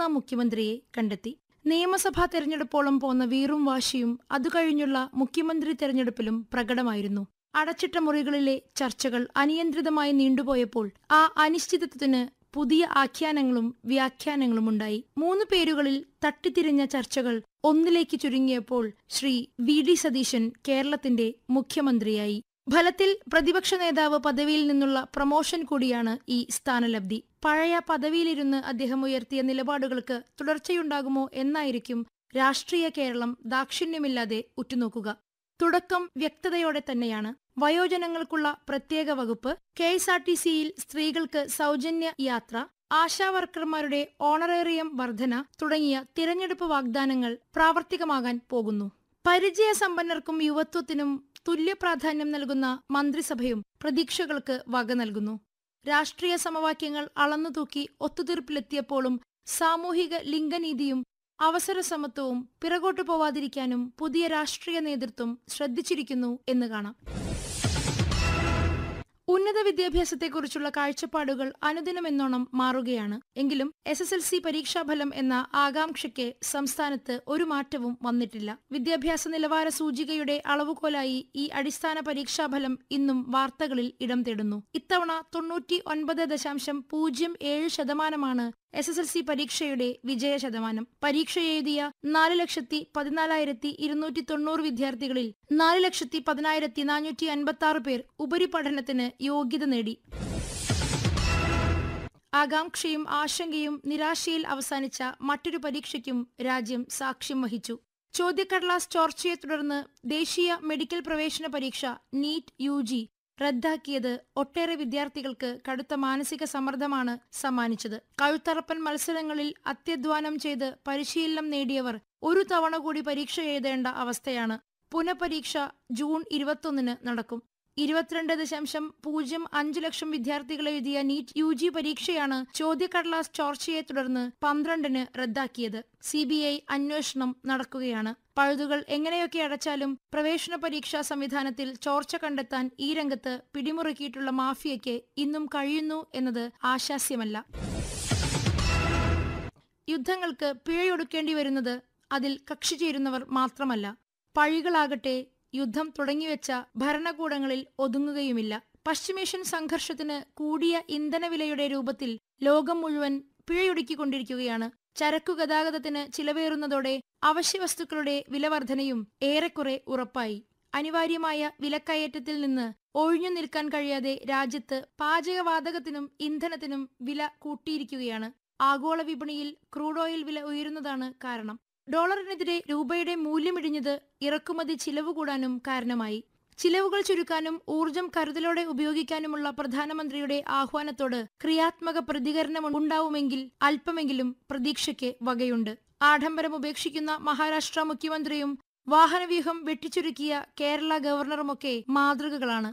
മുഖ്യമന്ത്രിയെ കണ്ടെത്തി നിയമസഭാ തെരഞ്ഞെടുപ്പോളം പോന്ന വീറും വാശിയും അതുകഴിഞ്ഞുള്ള മുഖ്യമന്ത്രി തെരഞ്ഞെടുപ്പിലും പ്രകടമായിരുന്നു അടച്ചിട്ട മുറികളിലെ ചർച്ചകൾ അനിയന്ത്രിതമായി നീണ്ടുപോയപ്പോൾ ആ അനിശ്ചിതത്വത്തിന് പുതിയ ആഖ്യാനങ്ങളും വ്യാഖ്യാനങ്ങളും ഉണ്ടായി മൂന്ന് പേരുകളിൽ തട്ടിത്തിരിഞ്ഞ ചർച്ചകൾ ഒന്നിലേക്ക് ചുരുങ്ങിയപ്പോൾ ശ്രീ വി ഡി സതീശൻ കേരളത്തിന്റെ മുഖ്യമന്ത്രിയായി ഫലത്തിൽ പ്രതിപക്ഷ നേതാവ് പദവിയിൽ നിന്നുള്ള പ്രമോഷൻ കൂടിയാണ് ഈ സ്ഥാനലബ്ധി പഴയ പദവിയിലിരുന്ന് അദ്ദേഹം ഉയർത്തിയ നിലപാടുകൾക്ക് തുടർച്ചയുണ്ടാകുമോ എന്നായിരിക്കും രാഷ്ട്രീയ കേരളം ദാക്ഷിണ്യമില്ലാതെ ഉറ്റുനോക്കുക തുടക്കം വ്യക്തതയോടെ തന്നെയാണ് വയോജനങ്ങൾക്കുള്ള പ്രത്യേക വകുപ്പ് കെ എസ് ആർ ടി സിയിൽ സ്ത്രീകൾക്ക് സൗജന്യ യാത്ര ആശാവർക്കർമാരുടെ ഓണറേറിയം വർധന തുടങ്ങിയ തിരഞ്ഞെടുപ്പ് വാഗ്ദാനങ്ങൾ പ്രാവർത്തികമാകാൻ പോകുന്നു പരിചയസമ്പന്നർക്കും യുവത്വത്തിനും തുല്യ പ്രാധാന്യം നൽകുന്ന മന്ത്രിസഭയും പ്രതീക്ഷകൾക്ക് വക നൽകുന്നു രാഷ്ട്രീയ സമവാക്യങ്ങൾ അളന്നുതൂക്കി ഒത്തുതീർപ്പിലെത്തിയപ്പോഴും സാമൂഹിക ലിംഗനീതിയും അവസര സമത്വവും പിറകോട്ടു പോവാതിരിക്കാനും പുതിയ രാഷ്ട്രീയ നേതൃത്വം ശ്രദ്ധിച്ചിരിക്കുന്നു എന്ന് കാണാം ഉന്നത വിദ്യാഭ്യാസത്തെക്കുറിച്ചുള്ള കാഴ്ചപ്പാടുകൾ അനുദിനമെന്നോണം മാറുകയാണ് എങ്കിലും എസ് എസ് എൽ സി പരീക്ഷാഫലം എന്ന ആകാംക്ഷയ്ക്ക് സംസ്ഥാനത്ത് ഒരു മാറ്റവും വന്നിട്ടില്ല വിദ്യാഭ്യാസ നിലവാര സൂചികയുടെ അളവുകോലായി ഈ അടിസ്ഥാന പരീക്ഷാഫലം ഇന്നും വാർത്തകളിൽ ഇടം തേടുന്നു ഇത്തവണ തൊണ്ണൂറ്റി ഒൻപത് ദശാംശം പൂജ്യം ഏഴ് ശതമാനമാണ് എസ് എസ് എൽ സി പരീക്ഷയുടെ വിജയ ശതമാനം പരീക്ഷ എഴുതിയ നാല് ലക്ഷത്തി പതിനാലായിരത്തി ഇരുന്നൂറ്റി തൊണ്ണൂറ് വിദ്യാർത്ഥികളിൽ നാല് ലക്ഷത്തി പതിനായിരത്തി നാനൂറ്റി അൻപത്തി ആറ് പേർ ഉപരിപഠനത്തിന് യോഗ്യത നേടി ആകാംക്ഷയും ആശങ്കയും നിരാശയിൽ അവസാനിച്ച മറ്റൊരു പരീക്ഷയ്ക്കും രാജ്യം സാക്ഷ്യം വഹിച്ചു ചോദ്യക്കടലാസ് ചോർച്ചയെ തുടർന്ന് ദേശീയ മെഡിക്കൽ പ്രവേശന പരീക്ഷ നീറ്റ് യു ജി റദ്ദാക്കിയത് ഒട്ടേറെ വിദ്യാർത്ഥികൾക്ക് കടുത്ത മാനസിക സമ്മർദ്ദമാണ് സമ്മാനിച്ചത് കഴുത്തറപ്പൻ മത്സരങ്ങളിൽ അത്യധ്വാനം ചെയ്ത് പരിശീലനം നേടിയവർ ഒരു തവണ കൂടി പരീക്ഷ എഴുതേണ്ട അവസ്ഥയാണ് പുനഃപരീക്ഷ ജൂൺ ഇരുപത്തൊന്നിന് നടക്കും ഇരുപത്തിരണ്ട് ദശാംശം പൂജ്യം അഞ്ച് ലക്ഷം വിദ്യാർത്ഥികൾ എഴുതിയ നീറ്റ് യു ജി പരീക്ഷയാണ് ചോദ്യക്കടലാസ് ചോർച്ചയെ തുടർന്ന് പന്ത്രണ്ടിന് റദ്ദാക്കിയത് സി ബി ഐ അന്വേഷണം നടക്കുകയാണ് പഴുതുകൾ എങ്ങനെയൊക്കെ അടച്ചാലും പ്രവേശന പരീക്ഷാ സംവിധാനത്തിൽ ചോർച്ച കണ്ടെത്താൻ ഈ രംഗത്ത് പിടിമുറുക്കിയിട്ടുള്ള മാഫിയയ്ക്ക് ഇന്നും കഴിയുന്നു എന്നത് ആശാസ്യമല്ല യുദ്ധങ്ങൾക്ക് പിഴയൊടുക്കേണ്ടി വരുന്നത് അതിൽ കക്ഷി ചേരുന്നവർ മാത്രമല്ല പഴികളാകട്ടെ യുദ്ധം തുടങ്ങിവെച്ച ഭരണകൂടങ്ങളിൽ ഒതുങ്ങുകയുമില്ല പശ്ചിമേഷ്യൻ സംഘർഷത്തിന് കൂടിയ ഇന്ധനവിലയുടെ രൂപത്തിൽ ലോകം മുഴുവൻ പിഴയൊടുക്കിക്കൊണ്ടിരിക്കുകയാണ് ചരക്കു ഗതാഗതത്തിന് ചിലവേറുന്നതോടെ അവശ്യവസ്തുക്കളുടെ വിലവർധനയും ഏറെക്കുറെ ഉറപ്പായി അനിവാര്യമായ വിലക്കയറ്റത്തിൽ നിന്ന് ഒഴിഞ്ഞു നിൽക്കാൻ കഴിയാതെ രാജ്യത്ത് പാചകവാതകത്തിനും ഇന്ധനത്തിനും വില കൂട്ടിയിരിക്കുകയാണ് ആഗോള വിപണിയിൽ ക്രൂഡ് ഓയിൽ വില ഉയരുന്നതാണ് കാരണം ഡോളറിനെതിരെ രൂപയുടെ മൂല്യമിടിഞ്ഞത് ഇറക്കുമതി ചിലവ് കൂടാനും കാരണമായി ചിലവുകൾ ചുരുക്കാനും ഊർജം കരുതലോടെ ഉപയോഗിക്കാനുമുള്ള പ്രധാനമന്ത്രിയുടെ ആഹ്വാനത്തോട് ക്രിയാത്മക പ്രതികരണം ഉണ്ടാവുമെങ്കിൽ അല്പമെങ്കിലും പ്രതീക്ഷയ്ക്ക് വകയുണ്ട് ആഡംബരം ഉപേക്ഷിക്കുന്ന മഹാരാഷ്ട്ര മുഖ്യമന്ത്രിയും വാഹനവ്യൂഹം വെട്ടിച്ചുരുക്കിയ കേരള ഗവർണറുമൊക്കെ മാതൃകകളാണ്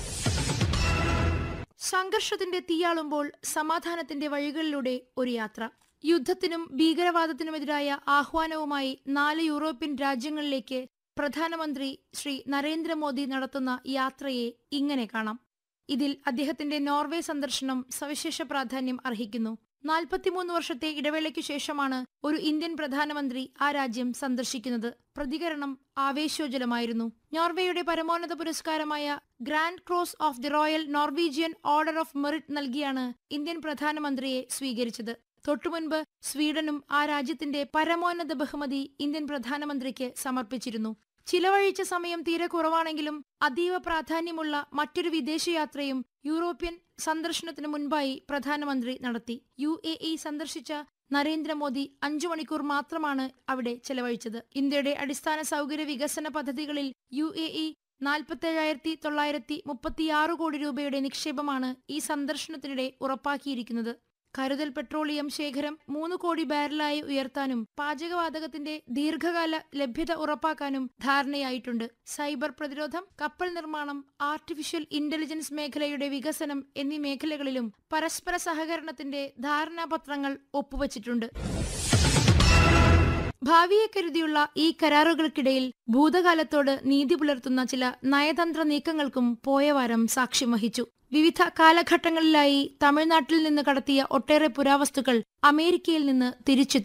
സംഘർഷത്തിന്റെ തീയാളുമ്പോൾ സമാധാനത്തിന്റെ വഴികളിലൂടെ ഒരു യാത്ര യുദ്ധത്തിനും ഭീകരവാദത്തിനുമെതിരായ ആഹ്വാനവുമായി നാല് യൂറോപ്യൻ രാജ്യങ്ങളിലേക്ക് പ്രധാനമന്ത്രി ശ്രീ നരേന്ദ്രമോദി നടത്തുന്ന യാത്രയെ ഇങ്ങനെ കാണാം ഇതിൽ അദ്ദേഹത്തിന്റെ നോർവേ സന്ദർശനം സവിശേഷ പ്രാധാന്യം അർഹിക്കുന്നു നാൽപ്പത്തിമൂന്ന് വർഷത്തെ ഇടവേളയ്ക്കു ശേഷമാണ് ഒരു ഇന്ത്യൻ പ്രധാനമന്ത്രി ആ രാജ്യം സന്ദർശിക്കുന്നത് പ്രതികരണം ആവേശോജ്വലമായിരുന്നു നോർവേയുടെ പരമോന്നത പുരസ്കാരമായ grand cross of the royal Norwegian order of merit നൽകിയാണ് ഇന്ത്യൻ പ്രധാനമന്ത്രിയെ സ്വീകരിച്ചത് തൊട്ടുമുൻപ് സ്വീഡനും ആ രാജ്യത്തിന്റെ പരമോന്നത ബഹുമതി ഇന്ത്യൻ പ്രധാനമന്ത്രിക്ക് സമർപ്പിച്ചിരുന്നു ചിലവഴിച്ച സമയം തീരെ കുറവാണെങ്കിലും അതീവ പ്രാധാന്യമുള്ള മറ്റൊരു വിദേശയാത്രയും യൂറോപ്യൻ സന്ദർശനത്തിനു മുൻപായി പ്രധാനമന്ത്രി നടത്തി യു എ ഇ സന്ദർശിച്ച നരേന്ദ്രമോദി അഞ്ചു മണിക്കൂർ മാത്രമാണ് അവിടെ ചെലവഴിച്ചത് ഇന്ത്യയുടെ അടിസ്ഥാന സൗകര്യ വികസന പദ്ധതികളിൽ യു എ ഇ നാൽപ്പത്തേഴായിരത്തി തൊള്ളായിരത്തി മുപ്പത്തിയാറ് കോടി രൂപയുടെ നിക്ഷേപമാണ് ഈ സന്ദർശനത്തിനിടെ ഉറപ്പാക്കിയിരിക്കുന്നത് കരുതൽ പെട്രോളിയം ശേഖരം മൂന്ന് കോടി ബാരലായി ഉയർത്താനും പാചകവാതകത്തിന്റെ ദീർഘകാല ലഭ്യത ഉറപ്പാക്കാനും ധാരണയായിട്ടുണ്ട് സൈബർ പ്രതിരോധം കപ്പൽ നിർമ്മാണം ആർട്ടിഫിഷ്യൽ ഇന്റലിജൻസ് മേഖലയുടെ വികസനം എന്നീ മേഖലകളിലും പരസ്പര സഹകരണത്തിന്റെ ധാരണാപത്രങ്ങൾ ഒപ്പുവച്ചിട്ടുണ്ട് ഭാവിയെ കരുതിയുള്ള ഈ കരാറുകൾക്കിടയിൽ ഭൂതകാലത്തോട് നീതി പുലർത്തുന്ന ചില നയതന്ത്ര നീക്കങ്ങൾക്കും പോയവാരം സാക്ഷ്യം വഹിച്ചു വിവിധ കാലഘട്ടങ്ങളിലായി തമിഴ്നാട്ടിൽ നിന്ന് കടത്തിയ ഒട്ടേറെ പുരാവസ്തുക്കൾ അമേരിക്കയിൽ നിന്ന് തിരിച്ചെത്തി